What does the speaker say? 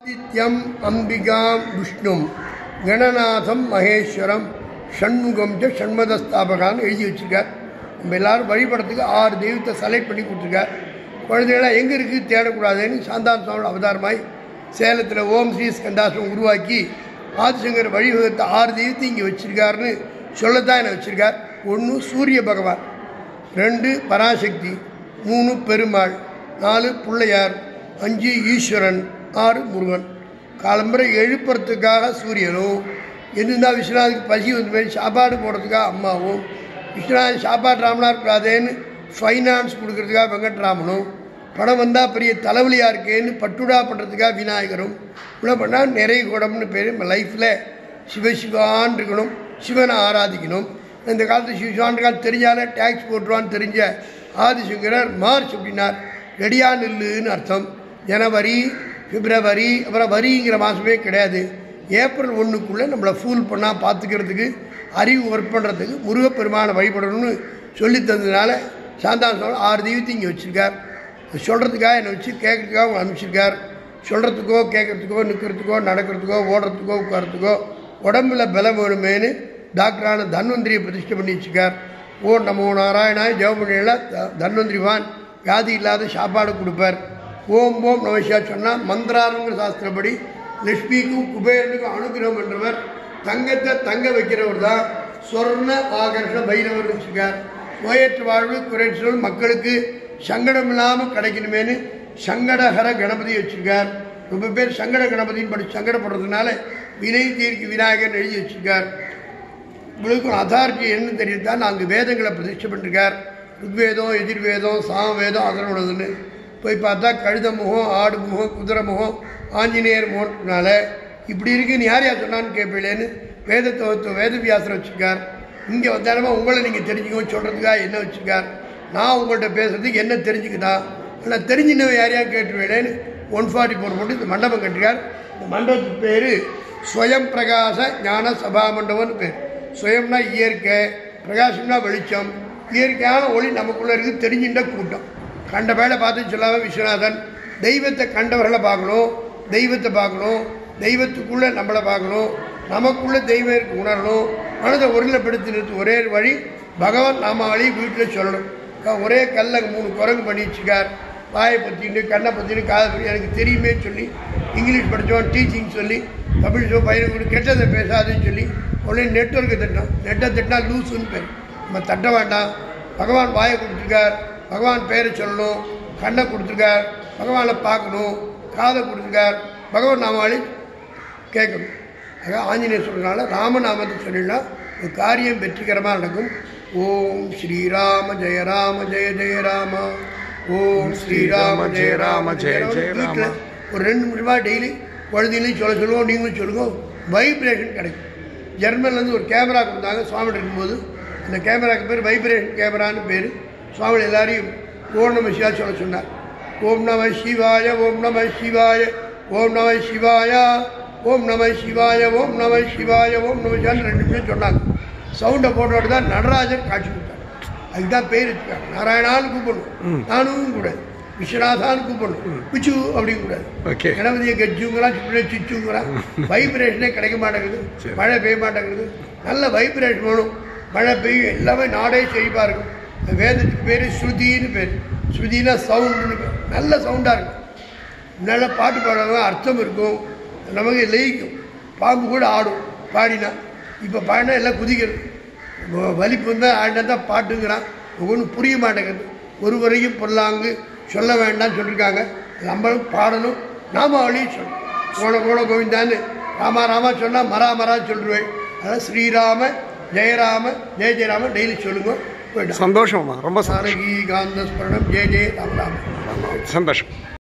நித்யம் அம்பிகாம் விஷ்ணும் கணநாதம் மகேஸ்வரம் ஷண்முகம் ச ஷண்மதஸ்தாபகான்னு எழுதி வச்சிருக்கார் நம்ம எல்லாரும் வழிபடத்துக்கு ஆறு தெய்வத்தை செலக்ட் பண்ணி கொடுத்துருக்கார் குழந்தைகளாம் எங்கே இருக்குது தேடக்கூடாதுன்னு சாந்தான சுவாமி அவதாரமாய் சேலத்தில் ஓம் ஸ்ரீ ஸ்கந்தாசம் உருவாக்கி ஆதிசங்கர் வழிவகுத்த ஆறு தெய்வத்தை இங்கே வச்சிருக்காருன்னு சொல்லத்தான் என்னை வச்சிருக்கார் ஒன்று சூரிய பகவான் ரெண்டு பராசக்தி மூணு பெருமாள் நாலு பிள்ளையார் அஞ்சு ஈஸ்வரன் ஆறு முருகன் காலம்பரை எழுப்புறதுக்காக சூரியனும் என்னன்னா விஸ்வநாதுக்கு பசி வந்த மாதிரி சாப்பாடு போடுறதுக்காக அம்மாவும் விஸ்வநாதன் சாப்பாடு ராமனா இருக்கக்கூடாதேன்னு ஃபைனான்ஸ் கொடுக்கறதுக்காக வெங்கட்ராமனும் பணம் வந்தால் பெரிய தலைவலியாக இருக்கேன்னு பட்டுடா பண்ணுறதுக்காக விநாயகரும் இவ்வளோ பண்ணால் நிறைய குடம்னு பேர் நம்ம லைஃப்பில் சிவசிவான் இருக்கணும் சிவனை ஆராதிக்கணும் இந்த காலத்து சிவசிவான் காலம் தெரிஞ்சாலே டேக்ஸ் போட்டுருவான்னு தெரிஞ்ச ஆதிசங்கரர் மார்ச் அப்படின்னார் ரெடியா நில்லுன்னு அர்த்தம் ஜனவரி பிப்ரவரி அப்புறம் வரிங்கிற மாதமே கிடையாது ஏப்ரல் ஒன்றுக்குள்ளே நம்மளை ஃபூல் பண்ணால் பார்த்துக்கிறதுக்கு அறிவு ஒர்க் பண்ணுறதுக்கு முருகப்பெருமானை வழிபடணும்னு சொல்லி தந்ததுனால சாந்தான சுவாமி ஆறு தெய்வத்தை இங்கே வச்சுருக்கார் சொல்கிறதுக்காக என்னை வச்சு கேட்கறதுக்காக அவங்க அனுப்பிச்சிருக்கார் சொல்கிறதுக்கோ கேட்குறதுக்கோ நிற்கிறதுக்கோ நடக்கிறதுக்கோ ஓடுறதுக்கோ உட்காரத்துக்கோ உடம்புல பலம் வேணுமேனு டாக்டரான தன்வந்திரியை பிரதிஷ்டை பண்ணி வச்சுருக்கார் ஓ நமோ நாராயணாய் ஜெவமணியில் தன்வந்திரிவான் வியாதி இல்லாத சாப்பாடு கொடுப்பார் ஓம் ஓம் நமசியா சொன்னால் மந்திராரங்கிற சாஸ்திரப்படி லட்சுமிக்கும் குபேரனுக்கும் அனுகிரகம் என்றவர் தங்கத்தை தங்க வைக்கிறவர் தான் சொர்ண ஆகர்ஷ பைரவர் வச்சுருக்கார் நோயற்ற வாழ்வு குறைச்சல் மக்களுக்கு சங்கடம் இல்லாமல் கிடைக்கணுமேனு சங்கடஹர கணபதி வச்சிருக்கார் ரொம்ப பேர் சங்கட கணபதின்னு படி சங்கடப்படுறதுனால வினை தீர்க்கு விநாயகர் எழுதி வச்சிருக்கார் உங்களுக்கும் அதாரிட்டி என்ன தெரியுதா நாங்கள் வேதங்களை பிரதிஷ்டை பண்ணிருக்கார் ருக்வேதம் எதிர்வேதம் சாமவேதம் அதனோடதுன்னு போய் பார்த்தா கழுத முகம் ஆடு முகம் குதிரை முகம் ஆஞ்சநேயர் முகம்னால இப்படி இருக்குன்னு யார் யார் சொன்னான்னு கேட்பீங்களேன்னு வேதத்தை வேதவியாசர் வச்சுருக்கார் இங்கே வந்தாலுமா உங்களை நீங்கள் தெரிஞ்சுக்கணும் சொல்கிறதுக்காக என்ன வச்சுருக்கார் நான் உங்கள்கிட்ட பேசுறதுக்கு என்ன தெரிஞ்சுக்கிட்டா இல்லை தெரிஞ்சினவன் யாரையா கேட்டுருவேனேன்னு ஒன் ஃபார்ட்டி ஃபோர் போட்டு இந்த மண்டபம் கட்டிருக்கார் இந்த மண்டபத்துக்கு பேர் ஸ்வயம் பிரகாச ஞான சபா மண்டபம்னு பேர் சுயம்னா இயற்கை பிரகாசம்னா வெளிச்சம் இயற்கையான ஒளி நமக்குள்ளே இருக்குது தெரிஞ்சுட்ட கூட்டம் கண்ட வேலை பார்த்து சொல்லாம விஸ்வநாதன் தெய்வத்தை கண்டவர்களை பார்க்கணும் தெய்வத்தை பார்க்கணும் தெய்வத்துக்குள்ளே நம்மளை பார்க்கணும் நமக்குள்ளே தெய்வம் இருக்கு உணரணும் மனதை ஒருநிலைப்படுத்தி நிறுத்து ஒரே வழி பகவான் நாமாவளி வீட்டில் சொல்லணும் ஒரே கல்ல மூணு குரங்கு பண்ணி வச்சுக்கார் வாயை பற்றின்னு கண்ணை பற்றின்னு காதை பற்றி எனக்கு தெரியுமே சொல்லி இங்கிலீஷ் படித்தோம் டீச்சிங் சொல்லி தமிழ் சொல் பையனுக்கு கெட்டதை பேசாதுன்னு சொல்லி உடனே நெட்ஒர்க்கை தட்டணும் நெட்டை தட்டினா லூஸுன்னு பேர் நம்ம தட்ட வேண்டாம் பகவான் வாயை கொடுத்துருக்கார் பகவான் பேரை சொல்லணும் கண்ணை கொடுத்துருக்கார் பகவானை பார்க்கணும் காதை கொடுத்துருக்கார் பகவான் நாமாவளி கேட்கணும் ஆக ஆஞ்சநேயர் சொல்கிறனால ராமநாமத்தை சொல்லினா ஒரு காரியம் வெற்றிகரமாக நடக்கும் ஓம் ஸ்ரீராம ஜெய ராம ஜெய ஜெய ராம ஓம் ஸ்ரீராம ஜெய ராம ஜெய ஜெய ராம ஒரு ரெண்டு நிமிஷமாக டெய்லி குழந்தைங்களையும் சொல்ல சொல்லுவோம் நீங்களும் சொல்லுங்க வைப்ரேஷன் கிடைக்கும் ஜெர்மன்லேருந்து ஒரு கேமரா கொடுத்தாங்க சுவாமி இருக்கும்போது அந்த கேமராக்கு பேர் வைப்ரேஷன் கேமரான்னு பேர் சுவாமி எல்லாரையும் ஓம் நம சிவா சொல்ல சொன்னார் ஓம் நம சிவாய ஓம் நம சிவாய ஓம் நம சிவாயா ஓம் நம சிவாய ஓம் நம சிவாய ஓம் நம சிவான்னு ரெண்டு நிமிஷம் சொன்னாங்க சவுண்டை போட்டோடு தான் நடராஜர் காட்சி கொடுத்தார் அதுதான் பேர் வச்சுக்காங்க நாராயணான்னு கூப்பிடணும் நானும் கூடாது விஸ்வநாதான்னு கூப்பிடணும் பிச்சு அப்படின்னு கூடாது Okay. கணபதியை கஜ்ஜுங்கிறான் சுற்றுலா சிச்சுங்கிறான் வைப்ரேஷனே கிடைக்க மாட்டேங்குது மழை பெய்ய மாட்டேங்குது நல்ல வைப்ரேஷன் வேணும் மழை பெய்யும் எல்லாமே நாடே செழிப்பாக இருக்கும் இந்த வேதத்துக்கு பேர் ஸ்ருதின்னு பேர் ஸ்ருதினா சவுண்டுன்னு பேர் நல்ல சவுண்டாக இருக்கும் நல்ல பாட்டு பாடுறவங்க அர்த்தம் இருக்கும் நமக்கு லயிக்கும் பாம்பு கூட ஆடும் பாடினா இப்போ பாடினா எல்லாம் குதிக்கிறது வ- வலிப்பு வந்தால் ஆடினா தான் பாட்டுங்கிறான் ஒன்றும் புரிய மாட்டேங்குது ஒரு வரையும் பொருளாங்கு சொல்ல வேண்டாம்னு சொல்லியிருக்காங்க நம்மளும் பாடணும் நாமாவளியும் சொல்லணும் கோண கோண கோவிந்தான்னு ராமா ராமா சொன்னால் மரா மரா சொல்லுவேன் அதான் ஸ்ரீராம ஜெயராம ஜெய ஜெயராம டெய்லி சொல்லுங்க போயிட்டோம் சந்தோஷம்மா ரொம்ப சந்தோஷம் சாரகி காந்த ஸ்மரணம் ஜெய ஜெய ராம ராம சந்தோஷம்